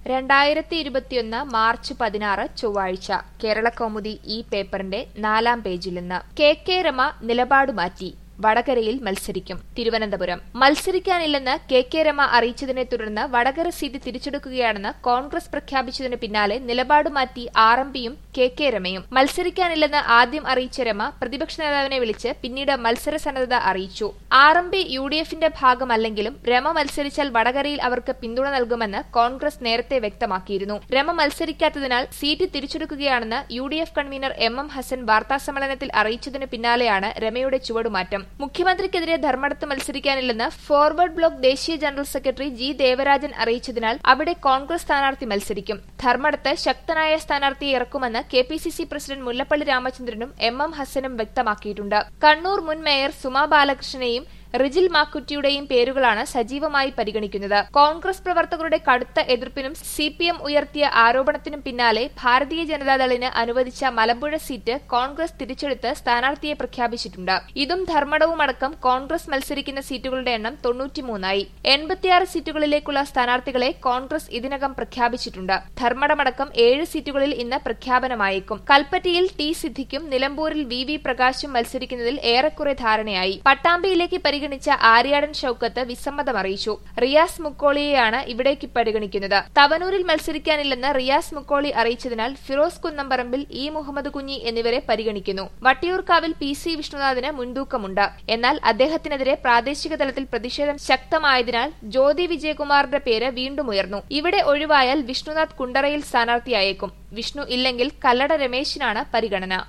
രണ്ടായിരത്തി ഇരുപത്തിയൊന്ന് മാർച്ച് പതിനാറ് ചൊവ്വാഴ്ച കേരളകൗമുദി ഈ പേപ്പറിന്റെ നാലാം പേജിൽ നിന്ന് കെ കെ രമ നിലപാട് മാറ്റി വടകരയിൽ മത്സരിക്കും തിരുവനന്തപുരം മത്സരിക്കാനില്ലെന്ന് കെ കെ രമ അറിയിച്ചതിനെ തുടർന്ന് വടകര സീറ്റ് തിരിച്ചെടുക്കുകയാണെന്ന് കോൺഗ്രസ് പ്രഖ്യാപിച്ചതിന് പിന്നാലെ നിലപാട് മാറ്റി ആർ എം പിയും കെ കെ രമയും മത്സരിക്കാനില്ലെന്ന് ആദ്യം അറിയിച്ച രമ പ്രതിപക്ഷ നേതാവിനെ വിളിച്ച് പിന്നീട് മത്സര സന്നദ്ധത അറിയിച്ചു R M P U D എഫിന്റെ ഭാഗമല്ലെങ്കിലും രമ മത്സരിച്ചാൽ വടകരയിൽ അവർക്ക് പിന്തുണ നൽകുമെന്ന് കോൺഗ്രസ് നേരത്തെ വ്യക്തമാക്കിയിരുന്നു രമ മത്സരിക്കാത്തതിനാൽ സീറ്റ് തിരിച്ചെടുക്കുകയാണെന്ന് U D F convener M M Hassan വാർത്താസമ്മേളനത്തിൽ അറിയിച്ചതിന് പിന്നാലെയാണ് രമയുടെ ചുവടുമാറ്റം മുഖ്യമന്ത്രിക്കെതിരെ ധർമ്മടത്ത് മത്സരിക്കാനില്ലെന്ന് ഫോർവേഡ് ബ്ലോക്ക് ദേശീയ ജനറൽ സെക്രട്ടറി ജി ദേവരാജൻ അറിയിച്ചതിനാൽ അവിടെ കോൺഗ്രസ് സ്ഥാനാർത്ഥി മത്സരിക്കും ധർമ്മടത്ത് ശക്തനായ സ്ഥാനാർത്ഥിയെ ഇറക്കുമെന്ന് K P C C president Mullappally രാമചന്ദ്രനും എം എം ഹസനും വ്യക്തമാക്കിയിട്ടുണ്ട് കണ്ണൂർ മുൻ മേയർ സുമാ ബാലകൃഷ്ണനെയും റിജിൽ മാക്കുറ്റിയുടെയും പേരുകളാണ് സജീവമായി പരിഗണിക്കുന്നത് കോൺഗ്രസ് പ്രവർത്തകരുടെ കടുത്ത എതിർപ്പിനും സി പി എം ഉയർത്തിയ ആരോപണത്തിനും പിന്നാലെ ഭാരതീയ ജനതാദളിന് അനുവദിച്ച മലമ്പുഴ സീറ്റ് കോൺഗ്രസ് തിരിച്ചെടുത്ത് സ്ഥാനാർത്ഥിയെ പ്രഖ്യാപിച്ചിട്ടുണ്ട് ഇതും ധർമ്മടവുമടക്കം കോൺഗ്രസ് മത്സരിക്കുന്ന സീറ്റുകളുടെ എണ്ണം തൊണ്ണൂറ്റിമൂന്നായി എൺപത്തിയാറ് സീറ്റുകളിലേക്കുള്ള സ്ഥാനാർത്ഥികളെ കോൺഗ്രസ് ഇതിനകം പ്രഖ്യാപിച്ചിട്ടുണ്ട് ധർമ്മടമടക്കം ഏഴ് സീറ്റുകളിൽ ഇന്ന് പ്രഖ്യാപനമായേക്കും കൽപ്പറ്റയിൽ ടി സിദ്ദിഖും നിലമ്പൂരിൽ വി വി പ്രകാശും മത്സരിക്കുന്നതിൽ ഏറെക്കുറെ ധാരണയായി പട്ടാമ്പിയിലേക്ക് പരിഗണിച്ച ആര്യാടൻ ഷൌക്കത്ത് വിസമ്മതമറിയിച്ചു റിയാസ് മുക്കോളിയെയാണ് ഇവിടേക്ക് പരിഗണിക്കുന്നത് തവനൂരിൽ മത്സരിക്കാനില്ലെന്ന് റിയാസ് മുക്കോളി അറിയിച്ചതിനാൽ ഫിറോസ് കുന്നംപറമ്പിൽ ഇ മുഹമ്മദ് കുഞ്ഞി എന്നിവരെ പരിഗണിക്കുന്നു വട്ടിയൂർക്കാവിൽ പി സി വിഷ്ണുനാഥിന് മുൻതൂക്കമുണ്ട് എന്നാൽ അദ്ദേഹത്തിനെതിരെ പ്രാദേശിക തലത്തിൽ പ്രതിഷേധം ശക്തമായതിനാൽ ജ്യോതി വിജയകുമാറിന്റെ പേര് വീണ്ടും ഉയർന്നു ഇവിടെ ഒഴിവായാൽ വിഷ്ണുനാഥ് കുണ്ടറയിൽ സ്ഥാനാർത്ഥിയായേക്കും വിഷ്ണു ഇല്ലെങ്കിൽ കല്ലട രമേശിനാണ് പരിഗണന